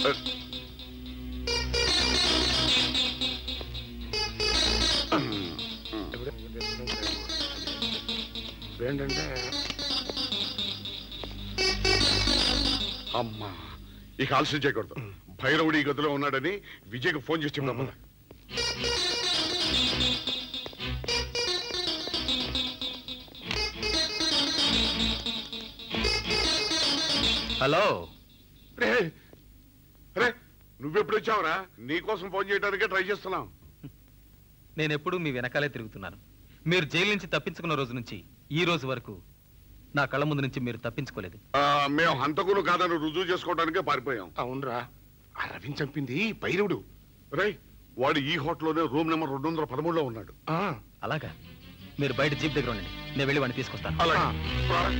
ఏంటంటే అమ్మా ఇక ఆలస్యం చేయకూడదు భైరవుడి ఈ గదిలో ఉన్నాడని విజయ్కి ఫోన్ చేసి చెప్తాం పద. హలో రే రే నువ్వెప్పుడు వచ్చావురా నీకోసం ఫోన్ చేయడానికే ట్రై చేస్తున్నాం నేను ఎప్పుడూ మీ వెనకాలే తిరుగుతున్నాను మీరు జైలు నుంచి తప్పించుకున్న రోజు నుంచి ఈ రోజు వరకు నా కళ్ళ ముందు నుంచి మీరు తప్పించుకోలేదు ఆ, మేము హంతకులు కాదని రుజువు చేసుకోవడానికే పారిపోయాం అవునరా ఆ రవిని చంపింది భైరవుడు రే వాడు ఈ హోటల్లోనే రూమ్ నెంబర్ రెండు వందల పదమూడులో ఉన్నాడు ఆ, అలాగా మీరు బయట జీప్ దగ్గర ఉండండి నేను వెళ్ళి వాడిని తీసుకొస్తాను అలాగే ఆ. రా.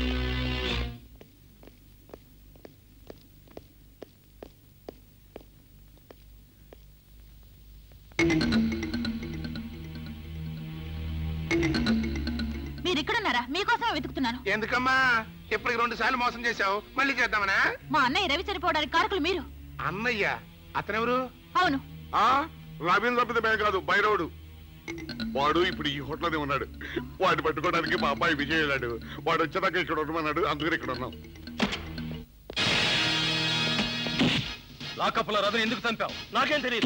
మీరు ఇక్కడున్నారా మీకోసమే వెతుకుతున్నాను ఎందుకమ్మా ఇప్పటికి రెండు సార్లు మోసం చేశావు మళ్ళీ చేద్దామనా మా అన్నయ్య రవి చనిపోవడానికి కారకులు మీరు అన్నయ్య అతనెవరు అవును ఆ రవీంద్ర తప్పితే మేము కాదు భైరవుడు వాడు ఇప్పుడు ఈ హోటల్లోనే ఉన్నాడు వాడిని పట్టుకోవడానికి మా అబ్బాయి విజయ్ వెళ్ళాడు వాడు వచ్చేదాకా ఇక్కడ ఉండమన్నాడు అందుకని ఇక్కడ ఉన్నాం లాకప్లో రవిని ఎందుకు చంపావు నాకేం తెలియదు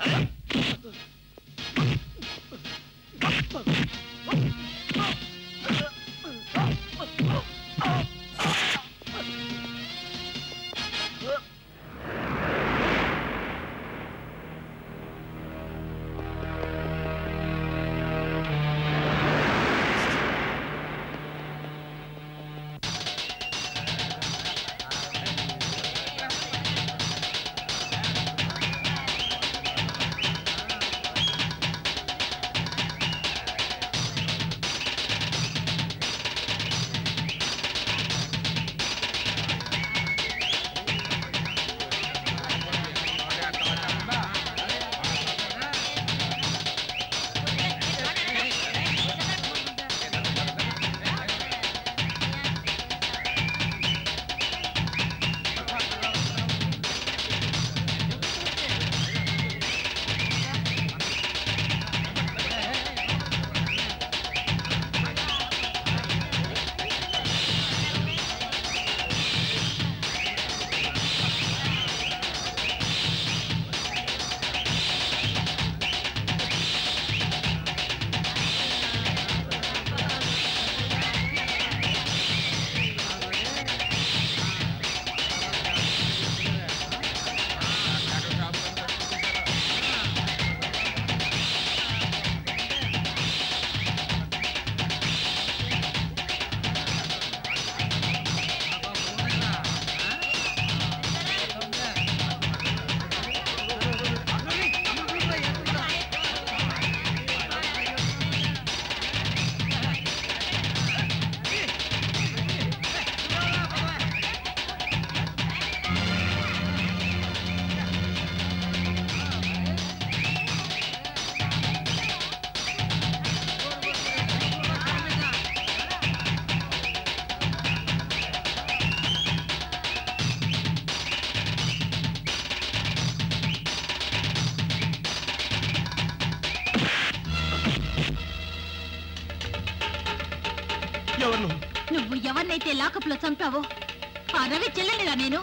ఎవరు నువ్వు? నువ్వు ఎవరినైతే లాకప్ లో చంపావో ఆ రవి చెల్లెలిగా నేను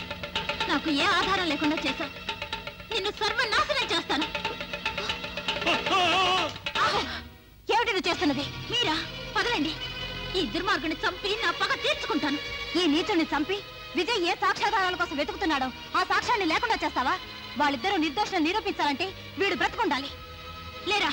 నాకు ఏ ఆధారం లేకుండా చేశావు నిన్ను సర్వనాశనం చేస్తాను ఆగు! ఏమిటి నువ్వు చేస్తున్నది మీరా పదలండి ఈ దుర్మార్గుని చంపి నా పగ తీర్చుకుంటాను ఈ నీచుని చంపి విజయ్ ఏ సాక్ష్యాధారాల కోసం వెతుకుతున్నాడో ఆ సాక్ష్యాన్ని లేకుండా చేస్తావా వాళ్ళిద్దరూ నిర్దోషం నిరూపించాలంటే వీడు బ్రతుకుండాలి లేరా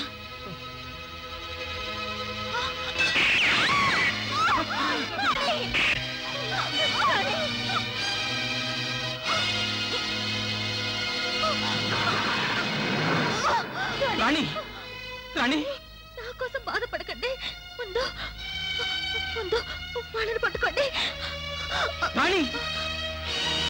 రాణి రాణి నా కోసం బాధపడకండి ముందు ముందు వాళ్ళని పట్టుకోండి రాణి